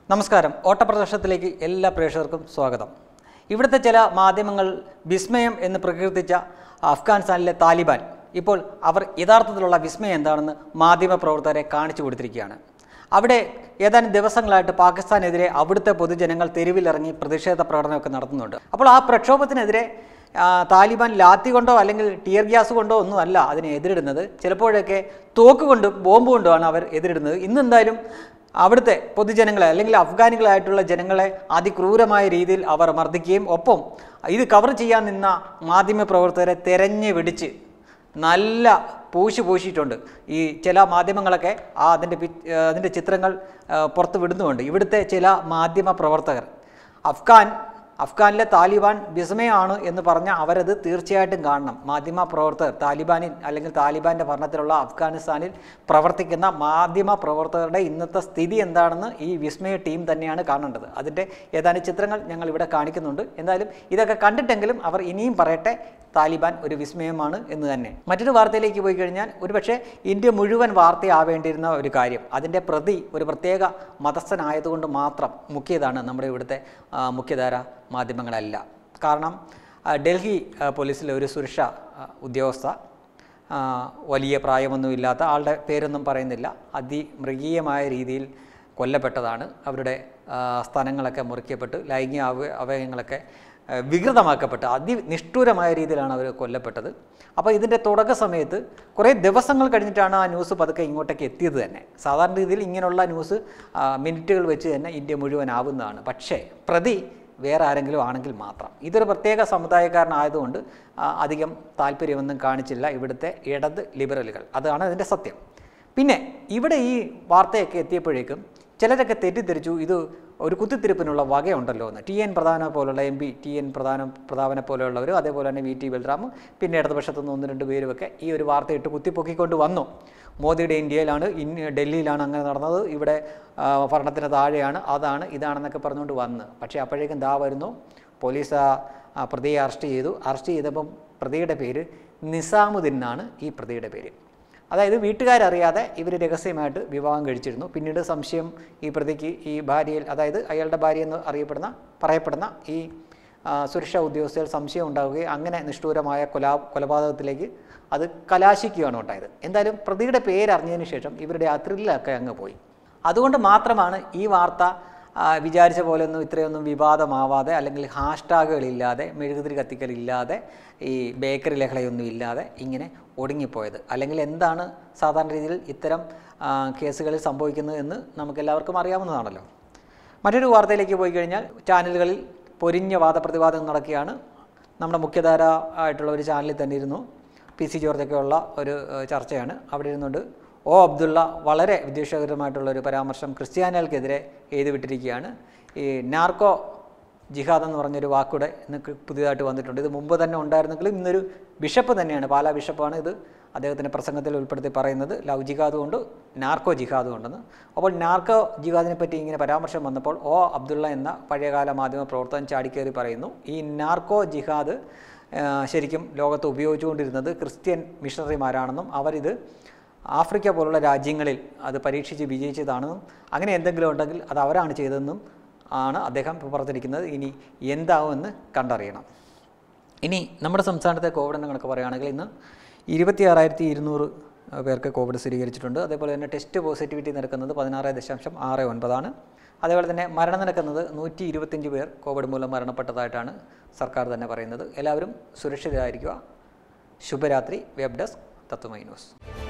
നമസ്കാരം ഓട്ടപ്രദർശനത്തിലേക്ക് എല്ലാ പ്രേക്ഷകർക്കും സ്വാഗതം ഇവിടുത്തെ ചില മാധ്യമങ്ങൾ വിസ്മയം എന്ന് പ്രകീർത്തിച്ച അഫ്ഗാനിസ്ഥാനിലെ താലിബാൻ ഇപ്പോൾ അവർ യഥാർത്ഥത്തിലുള്ള വിസ്മയം എന്താണെന്ന് മാധ്യമപ്രവർത്തകരെ കാണിച്ചു കൊടുത്തിരിക്കുകയാണ് അവിടെ ഏതാനും ദിവസങ്ങളായിട്ട് പാകിസ്ഥാനെതിരെ അവിടുത്തെ പൊതുജനങ്ങൾ തെരുവിലിറങ്ങി പ്രതിഷേധ പ്രകടനമൊക്കെ നടത്തുന്നുണ്ട് അപ്പോൾ ആ പ്രക്ഷോഭത്തിനെതിരെ ആ, താലിബാൻ ലാത്തി കൊണ്ടോ അല്ലെങ്കിൽ ടിയർ ഗ്യാസ് കൊണ്ടോ ഒന്നും അല്ല അതിനെ എതിരിടുന്നത് ചിലപ്പോഴൊക്കെ തോക്ക് കൊണ്ടും ബോംബ് കൊണ്ടുമാണ് അവർ എതിരിടുന്നത് ഇന്നെന്തായാലും അവിടുത്തെ പൊതുജനങ്ങളെ അല്ലെങ്കിൽ അഫ്ഗാനികളായിട്ടുള്ള ജനങ്ങളെ അതിക്രൂരമായ രീതിയിൽ അവർ മർദ്ദിക്കുകയും ഒപ്പം ഇത് കവർ ചെയ്യാൻ നിന്ന മാധ്യമപ്രവർത്തകരെ തെരഞ്ഞു പിടിച്ച് നല്ല പൂശി പൂശിയിട്ടുണ്ട് ഈ ചില മാധ്യമങ്ങളൊക്കെ ആ അതിൻ്റെ പി അതിൻ്റെ ചിത്രങ്ങൾ ആ, പുറത്ത് വിടുന്നുമുണ്ട് ഇവിടുത്തെ ചില മാധ്യമ പ്രവർത്തകർ അഫ്ഗാൻ അഫ്ഗാനിലെ താലിബാൻ വിസ്മയമാണ് എന്ന് പറഞ്ഞാൽ അവരത് തീർച്ചയായിട്ടും കാണണം മാധ്യമ പ്രവർത്തകർ താലിബാനിൽ അല്ലെങ്കിൽ താലിബാൻ്റെ ഭരണത്തിലുള്ള അഫ്ഗാനിസ്ഥാനിൽ പ്രവർത്തിക്കുന്ന മാധ്യമ പ്രവർത്തകരുടെ ഇന്നത്തെ സ്ഥിതി എന്താണെന്ന് ഈ വിസ്മയ ടീം തന്നെയാണ് കാണേണ്ടത് അതിൻ്റെ ഏതാനും ചിത്രങ്ങൾ ഞങ്ങൾ ഇവിടെ കാണിക്കുന്നുണ്ട് എന്തായാലും ഇതൊക്കെ കണ്ടിട്ടെങ്കിലും അവർ ഇനിയും പറയട്ടെ താലിബാൻ ഒരു വിസ്മയമാണ് എന്ന് തന്നെ മറ്റൊരു വാർത്തയിലേക്ക് പോയി കഴിഞ്ഞാൽ ഒരുപക്ഷെ ഇന്ത്യ മുഴുവൻ വാർത്തയാവേണ്ടിയിരുന്ന ഒരു കാര്യം അതിൻ്റെ പ്രതി ഒരു പ്രത്യേക മതസ്ഥനായതുകൊണ്ട് മാത്രം മുക്കിയതാണ് നമ്മുടെ ഇവിടുത്തെ ആ, മുഖ്യധാര മാധ്യമങ്ങളല്ല കാരണം ആ, ഡൽഹി ആ, പോലീസിലെ ഒരു സുരക്ഷാ ആ, ഉദ്യോഗസ്ഥ ആ, വലിയ പ്രായമൊന്നുമില്ലാത്ത ആളുടെ പേരൊന്നും പറയുന്നില്ല അതിമൃഗീയമായ രീതിയിൽ കൊല്ലപ്പെട്ടതാണ് അവരുടെ ആ, സ്ഥലങ്ങളൊക്കെ മുറിക്കപ്പെട്ട് ലൈംഗിക അവ അവയവങ്ങളൊക്കെ ആ, വികൃതമാക്കപ്പെട്ട് അതിനിഷ്ഠൂരമായ രീതിയിലാണ് അവർ കൊല്ലപ്പെട്ടത് അപ്പോൾ ഇതിൻ്റെ തുടക്ക സമയത്ത് കുറേ ദിവസങ്ങൾ കഴിഞ്ഞിട്ടാണ് ആ ന്യൂസ് പതുക്കെ ഇങ്ങോട്ടേക്ക് എത്തിയത് തന്നെ സാധാരണ രീതിയിൽ ഇങ്ങനെയുള്ള ന്യൂസ് ആ, മിനിറ്റുകൾ വെച്ച് തന്നെ ഇന്ത്യ മുഴുവൻ ആവുന്നതാണ് പക്ഷേ പ്രതി വേറെ ആരെങ്കിലും ആണെങ്കിൽ മാത്രം ഇതൊരു പ്രത്യേക സമുദായക്കാരനായതുകൊണ്ട് ആ, അധികം താല്പര്യമൊന്നും കാണിച്ചില്ല ഇവിടുത്തെ ഇടത് ലിബറലുകൾ അതാണ് അതിൻ്റെ സത്യം പിന്നെ ഇവിടെ ഈ വാർത്തയൊക്കെ എത്തിയപ്പോഴേക്കും ചിലരൊക്കെ തെറ്റിദ്ധരിച്ചു ഇത് ഒരു കുത്തിത്തിരിപ്പിനുള്ള വകയുണ്ടല്ലോ എന്ന് ടി എൻ പ്രധാന പോലുള്ള എം പി ടി എൻ പ്രധാന പ്രധാനെ പോലെയുള്ളവരും അതേപോലെ തന്നെ വി ടി ബൽറാമും പിന്നെ ഇടതുപക്ഷത്തു നിന്ന് ഒന്ന് രണ്ട് പേരുമൊക്കെ ഈ ഒരു വാർത്തയിട്ട് കുത്തിപ്പൊക്കിക്കൊണ്ട് വന്നു മോദിയുടെ ഇന്ത്യയിലാണ് ഇൻ ഡൽഹിയിലാണ് അങ്ങനെ നടന്നത് ഇവിടെ ആ, ഭരണത്തിന് താഴെയാണ് അതാണ് ഇതാണെന്നൊക്കെ പറഞ്ഞുകൊണ്ട് വന്ന് പക്ഷേ അപ്പോഴേക്കും ദാ വരുന്നു പോലീസ് ആ ആ പ്രതിയെ അറസ്റ്റ് ചെയ്തു അറസ്റ്റ് ചെയ്തപ്പം പ്രതിയുടെ പേര് നിസാമുദ്ദീൻ എന്നാണ് ഈ പ്രതിയുടെ പേര് അതായത് വീട്ടുകാരറിയാതെ ഇവർ രഹസ്യമായിട്ട് വിവാഹം കഴിച്ചിരുന്നു പിന്നീട് സംശയം ഈ പ്രതിക്ക് ഈ ഭാര്യയിൽ അതായത് അയാളുടെ ഭാര്യ എന്ന് അറിയപ്പെടുന്ന പറയപ്പെടുന്ന ഈ ആ, സുരക്ഷാ ഉദ്യോഗസ്ഥർ സംശയം ഉണ്ടാവുകയും അങ്ങനെ നിഷ്ഠൂരമായ കൊലാ കൊലപാതകത്തിലേക്ക് അത് കലാശിക്കുകയാണ് ഉണ്ടായത് എന്തായാലും പ്രതിയുടെ പേരറിഞ്ഞതിന് ശേഷം ഇവരുടെ ആ ത്രില്ലൊക്കെ അങ്ങ് പോയി അതുകൊണ്ട് മാത്രമാണ് ഈ വാർത്ത ആ, വിചാരിച്ച പോലെയൊന്നും ഇത്രയൊന്നും വിവാദമാവാതെ അല്ലെങ്കിൽ ഹാഷ്ടാഗുകളില്ലാതെ മെഴുകുതിരി കത്തിക്കലില്ലാതെ ഈ ബേക്കറി ലഹളയൊന്നും ഇല്ലാതെ ഇങ്ങനെ ഒടുങ്ങിപ്പോയത് അല്ലെങ്കിൽ എന്താണ് സാധാരണ രീതിയിൽ ഇത്തരം ആ, കേസുകളിൽ സംഭവിക്കുന്നത് എന്ന് നമുക്കെല്ലാവർക്കും അറിയാവുന്നതാണല്ലോ മറ്റൊരു വാർത്തയിലേക്ക് പോയി കഴിഞ്ഞാൽ ചാനലുകളിൽ പൊരിഞ്ഞ വാദപ്രതിവാദം നടക്കുകയാണ് നമ്മുടെ മുഖ്യധാര ആയിട്ടുള്ള ഒരു ചാനലിൽ തന്നെ ഇരുന്നു പി സി ജോർജൊക്കെ ഉള്ള ഒരു ഏഹ്, ചർച്ചയാണ് അവിടെ ഇരുന്നുകൊണ്ട് ഒ അബ്ദുള്ള വളരെ വിദ്വേഷകരമായിട്ടുള്ള ഒരു പരാമർശം ക്രിസ്ത്യാനികൾക്കെതിരെ എഴുതി വിട്ടിരിക്കുകയാണ് ഈ നാർക്കോ ജിഹാദ് എന്ന് പറഞ്ഞൊരു വാക്കൂടെ ഇന്ന് പുതിയതായിട്ട് വന്നിട്ടുണ്ട് ഇത് മുമ്പ് തന്നെ ഉണ്ടായിരുന്നെങ്കിലും ഇന്നൊരു ബിഷപ്പ് തന്നെയാണ് പാലാ ബിഷപ്പാണ് ഇത് അദ്ദേഹത്തിൻ്റെ പ്രസംഗത്തിൽ ഉൾപ്പെടുത്തി പറയുന്നത് ലവ് ജിഹാദും ഉണ്ട് നാർക്കോ ജിഹാദും ഉണ്ടെന്ന് അപ്പോൾ നാർക്കോ ജിഹാദിനെ പറ്റി ഇങ്ങനെ പരാമർശം വന്നപ്പോൾ ഒ അബ്ദുള്ള എന്ന പഴയകാല മാധ്യമ പ്രവർത്തകൻ ചാടിക്കേറി പറയുന്നു ഈ നാർക്കോ ജിഹാദ് ആ, ശരിക്കും ലോകത്ത് ഉപയോഗിച്ചുകൊണ്ടിരുന്നത് ക്രിസ്ത്യൻ മിഷണറിമാരാണെന്നും അവരിത് ആഫ്രിക്ക പോലുള്ള രാജ്യങ്ങളിൽ അത് പരീക്ഷിച്ച് വിജയിച്ചതാണെന്നും അങ്ങനെ എന്തെങ്കിലും ഉണ്ടെങ്കിൽ അത് അവരാണ് ചെയ്തതെന്നും ആണ് അദ്ദേഹം ഇപ്പോൾ പറഞ്ഞിരിക്കുന്നത് ഇനി എന്താവുമെന്ന് കണ്ടറിയണം ഇനി നമ്മുടെ സംസ്ഥാനത്തെ കോവിഡ് എണ്ണം കണക്ക് പറയുകയാണെങ്കിൽ ഇന്ന് ഇരുപത്തി ആറായിരത്തി ഇരുന്നൂറ് പേർക്ക് കോവിഡ് സ്ഥിരീകരിച്ചിട്ടുണ്ട് അതേപോലെ തന്നെ ടെസ്റ്റ് പോസിറ്റിവിറ്റി നിരക്കുന്നത് പതിനാറ് ദശാംശം ആറ് ഒൻപതാണ് അതേപോലെ തന്നെ മരണം നിരക്കുന്നത് നൂറ്റി ഇരുപത്തിയഞ്ച് പേർ കോവിഡ് മൂലം മരണപ്പെട്ടതായിട്ടാണ് സർക്കാർ തന്നെ പറയുന്നത് എല്ലാവരും സുരക്ഷിതരായിരിക്കുക ശുഭരാത്രി വെബ് ഡെസ്ക് തത്വമൈ ന്യൂസ്